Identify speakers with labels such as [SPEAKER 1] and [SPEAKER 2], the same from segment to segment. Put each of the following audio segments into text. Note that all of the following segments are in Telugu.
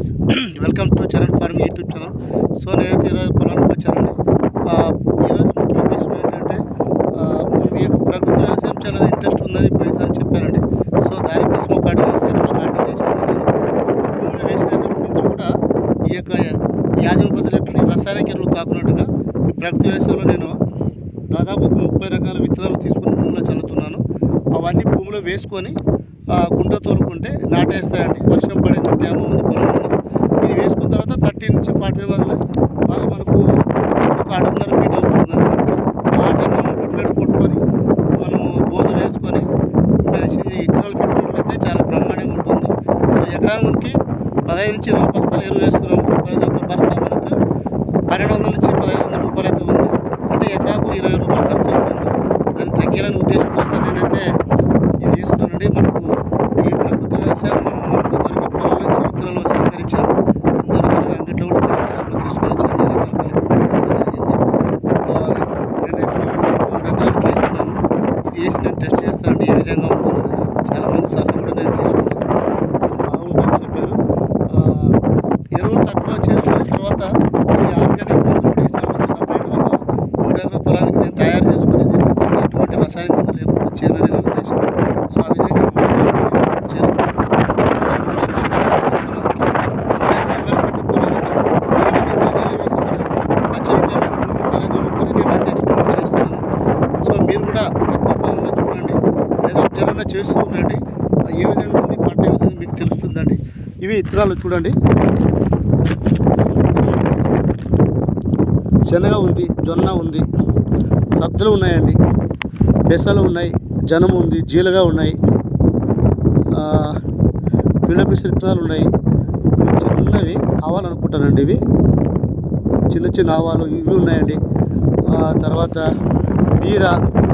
[SPEAKER 1] Friends welcome to Charan farm YouTube channel so నేనైతే ఈరోజు పొలానికి వచ్చానండి ఆ, ఈరోజు ముఖ్య ఉద్దేశం ఏంటంటే ఆ, మీ యొక్క ప్రకృతి వ్యవసాయం చాలా ఇంట్రెస్ట్ ఉందని పోయిసారి చెప్పానండి సో దానికోసం ఒక అడుగు వేసాను స్టార్టింగ్ చేశాను నేను. భూమిలో వేసేటప్పటి నుంచి కూడా ఈ యొక్క యాజన పద్ధతులు రసాయనిక ఎరువులు కాకున్నట్టుగా ఈ ప్రకృతి వ్యవసాయంలో నేను దాదాపు ఒక ముప్పై రకాల విత్తనాలు తీసుకుని భూమిలో చల్లుతున్నాను అవన్నీ భూమిలో వేసుకొని ఆ, గుంట తోలుకుంటే నాటేస్తాయండి వర్షం పడింది తేమ ఉంది పొలం ఉంది ఇది వేసుకున్న తర్వాత థర్టీ నుంచి ఫార్టీ వల్ల బాగా మనకు ఒక అడుగున్నర ఫీట్ అవుతుంది ఆ టైంలో మనం కొట్టుబెట్టు కొట్టుకొని మనము బోధలు వేసుకొని మనిషి విత్తనాలు పెట్టుకున్నట్లయితే చాలా బ్రహ్మాండంగా ఉంటుంది సో ఎకరానికి పదహైదు నుంచి ఇరవై బస్తాలు ఎరువు వేస్తున్నాము ప్రతి ఒక్క బస్తా మనకు పన్నెండు వందల నుంచి పదహైదు వందల రూపాయలు అయితే ఉంది అంటే ఎకరాకు ఇరవై రూపాయలు ఖర్చు అవుతుంది దాన్ని తగ్గాలని ఉద్దేశంతో నేనైతే ఇది చేస్తున్నానండి మనకు ఈ ప్రకృతి వ్యవసాయం మనం మనకు దొరికే పొలాల నుంచి విత్తనాలు సేకరించాం దొరికిన అంగట్లో కూడా కొన్ని షాపులో తీసుకొని వచ్చి అన్ని రకాల కలుపుకోవడం జరిగింది ఆ, నేనైతే మూడు ఎకరాలకు వేస్తున్నాను ఇది వేసి నేను టెస్ట్ చేస్తానండి ఏ విధంగా ఉంటుంది చాలా మంది సలహా కూడా నేను తీసుకున్నాను బాగుంటుందని చెప్పారు ఆ, ఎరువులు తక్కువ చేసుకున్న తర్వాత ఈ ఆర్గానిక్ మందు కూడా ఈ సంవత్సరం సపరేట్ ఒక మూడు ఎకరాల పొలానికి నేను తయారు చేసుకుని ఎటువంటి రసాయన మందు లేకుండా చేయాలని నా ఉద్దేశం సో ఆ విధంగా చేస్తున్నాను సో మీరు కూడా తక్కువ పొలంలో చూడండి లేదా అబ్జర్వ్ చేస్తూ ఉండండి ఏ విధంగా ఉంది పంట ఏ విధంగా మీకు తెలుస్తుందండి ఇవి ఇత్తనాలు చూడండి శనగ ఉంది జొన్న ఉంది సద్దలు ఉన్నాయండి పెసలు ఉన్నాయి జనము ఉంది జీలగా ఉన్నాయి పిల్లపిసి విత్తనాలు ఉన్నాయి ఇవి చిన్నవి ఆవాలు అనుకుంటానండి ఇవి చిన్న చిన్న ఆవాలు ఇవి ఉన్నాయండి ఆ, తర్వాత బీర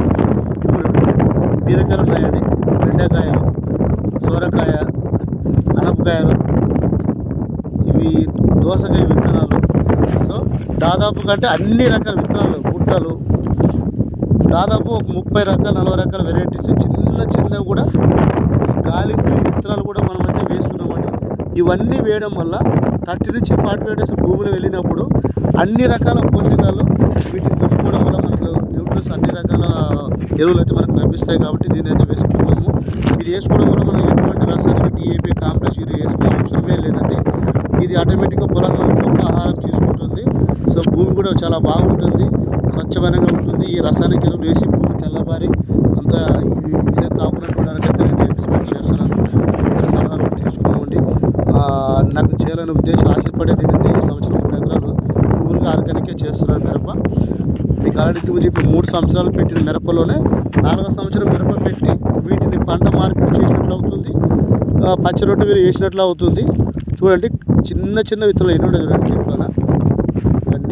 [SPEAKER 1] బీరకాయలు ఉన్నాయండి బెండకాయలు సోరకాయ అనపకాయలు ఇవి దోసకాయ విత్తనాలు సో దాదాపు కంటే అన్ని రకాల విత్తనాలు గుట్టలు దాదాపు ఒక ముప్పై రకాల నలభై రకాల వెరైటీస్ చిన్న చిన్నవి కూడా గాలి విత్తనాలు కూడా మనమైతే వేస్తున్నామండి ఇవన్నీ వేయడం వల్ల థర్టీ నుంచి ఫార్టీ ఫైవ్ డేస్ భూమిలో వెళ్ళినప్పుడు అన్ని రకాల పోషకాలు వీటిని పెట్టుకోవడం వల్ల మనకు న్యూట్రన్స్ అన్ని రకాల ఎరువులు అయితే మనకు లభిస్తాయి కాబట్టి దీన్ని అయితే వేసుకుంటున్నాము ఇది వేసుకోవడం వల్ల మనం ఎటువంటి రసాయనిక డిఏపి కాంప్లెక్స్ ఇది వేసుకోవడం అవసరమే లేదండి ఇది ఆటోమేటిక్గా పొలంలో గొప్ప ఆహారం తీసుకుంటుంది సో భూమి కూడా చాలా బాగుంటుంది స్వచ్ఛమైనగా ఉంటుంది ఈ రసాయనిక ఎరువులు వేసి భూమి తెల్లబారి అంత ఈ విధంగా కాకుండా చూడడానికైతే నేను ఎక్స్పెక్ట్ చేస్తున్నాను అందరి సలహాలు కూడా తీసుకున్నామండి ఆ, నాకు చేయాలనే ఉద్దేశం ఆశపడే నేనైతే ఈ సంవత్సరం మూడు ఎకరాలు ఊరుగా ఆర్గానికే చేస్తున్నాను మిరప మీకు ఆల్రెడీ ఇంతకు చెప్పి మూడు సంవత్సరాలు పెట్టిన మిరపలోనే నాలుగో సంవత్సరం మిరప పెట్టి వీటిని పంట మార్పిడి చేసినట్లు అవుతుంది ఆ, పచ్చి రొట్టె మీరు వేసినట్లు అవుతుంది చూడండి చిన్న చిన్న విత్తనాలు ఎన్ని ఉన్నాయి చూడండి దీంట్లోన ఇవన్నీ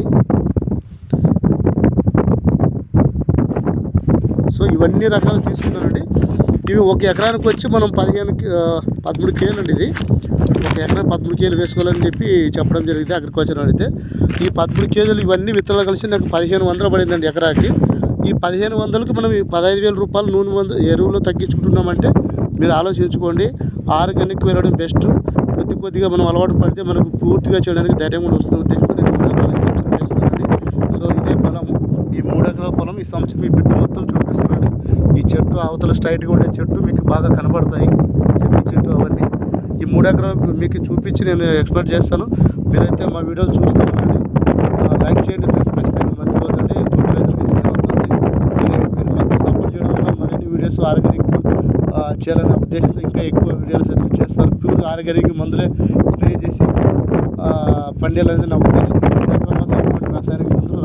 [SPEAKER 1] సో ఇవన్నీ రకాలు తీసుకున్నానండి ఇవి ఒక ఎకరానికి వచ్చి మనం పదిహేను కి- ఆ, పదమూడు కేలు అండి ఇది ఒక ఎకరా పదమూడు కేలు వేసుకోవాలని చెప్పి చెప్పడం జరిగింది అగ్రికల్చర్ అడిగితే ఈ పదమూడు కేజీలు ఇవన్నీ విత్తనాలు కలిసి నాకు పదిహేను వందలు పడిందండి ఎకరాకి ఈ పదిహేను వందలకు మనం ఈ పదహైదు వేల రూపాయలు నూనె మందు ఎరువులు తగ్గించుకుంటున్నామంటే మీరు ఆలోచించుకోండి ఆర్గానిక్ వెళ్ళడం బెస్ట్ కొద్ది కొద్దిగా మనం అలవాటు పడితే మనకు పూర్తిగా చేయడానికి ధైర్యం కూడా వస్తుంది ఉద్దేశంతో నేను మూడు ఎకరాలు ఈ సంవత్సరం వేస్తున్నానండి సో ఇదే పొలము ఈ మూడు ఎకరాల పొలం ఈ సంవత్సరం మీ బిడ్డ మొత్తం చూపిస్తున్నాను ఈ చెట్టు అవతల స్ట్రైట్గా ఉండే చెట్టు మీకు బాగా కనబడతాయి చెట్టు చెట్టు అవన్నీ ఈ మూడు ఎకరాలు మీకు చూపించి నేను ఎక్స్ప్లెయిన్ చేస్తాను మీరైతే మా వీడియోలు చూస్తూ ఉండండి ఆ, లైక్ చేయండి ఫ్రెండ్స్ ఖచ్చితంగా మర్చిపోతండి తోటి రైతులకు సేవ అవుతుంది అలాగే మీరు మాకు సపోర్ట్ చేయడం వల్ల మరిన్ని వీడియోస్ ఆర్గానిక్ చేయాలనే ఉద్దేశంతో ఇంకా ఎక్కువ వీడియోస్ అయితే చేస్తారు ప్యూర్ ఆర్గానిక్ మందులే స్ప్రే చేసి ఆ, పండేయాలనేది నా ఉద్దేశం ఎక్కడ మాత్రం ఎటువంటి రసాయనిక మందులు